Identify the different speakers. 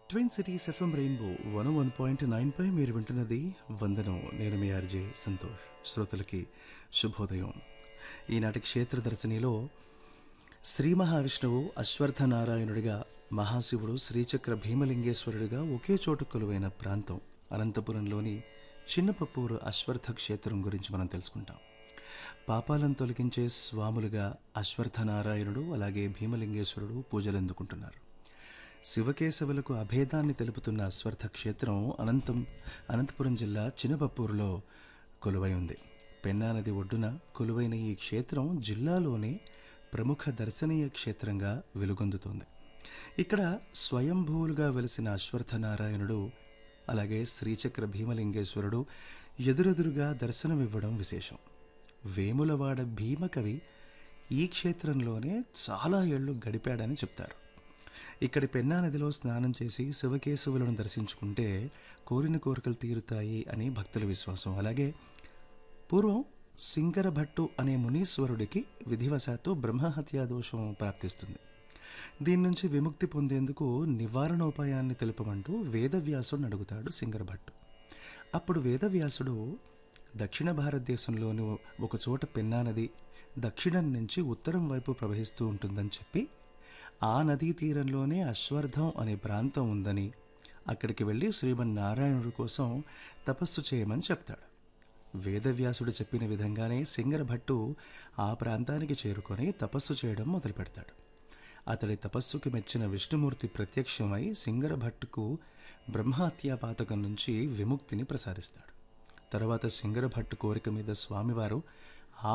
Speaker 1: twin cities FM rainbow one one point nine పై మీరు వింటున్నది వందనం నేను మీ ఆర్జే సంతోష్ శ్రోతలకి శుభోదయం ఈనాటి క్షేత్ర దర్శనిలో శ్రీ మహావిష్ణువు అశ్వర్థ నారాయణుడిగా మహాశివుడు శ్రీచక్ర భీమలింగేశ్వరుడిగా ఒకే చోటు కొలువైన ప్రాంతం అనంతపురంలోని చిన్నపప్పూరు అశ్వర్థ క్షేత్రం గురించి మనం తెలుసుకుంటాం పాపాలను తొలగించే స్వాములుగా అశ్వర్థ నారాయణుడు అలాగే భీమలింగేశ్వరుడు పూజలు అందుకుంటున్నారు శివకేశవులకు అభేదాన్ని తెలుపుతున్న అశ్వర్థ క్షేత్రం అనంతం అనంతపురం జిల్లా చినపప్పూరులో కొలువై ఉంది పెన్నా నది ఒడ్డున కొలువైన ఈ క్షేత్రం జిల్లాలోనే ప్రముఖ దర్శనీయ క్షేత్రంగా వెలుగొందుతోంది ఇక్కడ స్వయంభూలుగా వెలిసిన అశ్వర్థ నారాయణుడు అలాగే శ్రీచక్ర భీమలింగేశ్వరుడు ఎదురెదురుగా దర్శనమివ్వడం విశేషం వేములవాడ భీమకవి ఈ క్షేత్రంలోనే చాలా ఏళ్ళు గడిపాడని చెప్తారు ఇక్కడి పెన్నా నదిలో స్నానం చేసి శివకేశవులను దర్శించుకుంటే కోరిన కోరికలు తీరుతాయి అని భక్తుల విశ్వాసం అలాగే పూర్వం సింగరభట్టు అనే మునీశ్వరుడికి విధివశాత్తు బ్రహ్మహత్యా దోషం ప్రాప్తిస్తుంది దీని నుంచి విముక్తి పొందేందుకు నివారణోపాయాన్ని తెలుపమంటూ వేదవ్యాసుడిని అడుగుతాడు సింగరభట్టు అప్పుడు వేదవ్యాసుడు దక్షిణ భారతదేశంలోని ఒక చోట పెన్నా నది దక్షిణం నుంచి ఉత్తరం వైపు ప్రవహిస్తూ ఉంటుందని చెప్పి ఆ నదీ తీరంలోనే అశ్వర్థం అనే ప్రాంతం ఉందని అక్కడికి వెళ్ళి శ్రీమన్నారాయణుడి కోసం తపస్సు చేయమని చెప్తాడు వేదవ్యాసుడు చెప్పిన విధంగానే సింగరభట్టు ఆ ప్రాంతానికి చేరుకొని తపస్సు చేయడం మొదలు పెడతాడు అతడి తపస్సుకి మెచ్చిన విష్ణుమూర్తి ప్రత్యక్షమై సింగరభట్టుకు బ్రహ్మహత్యా పాతకం నుంచి విముక్తిని ప్రసాదిస్తాడు తర్వాత సింగరభట్టు కోరిక మీద స్వామివారు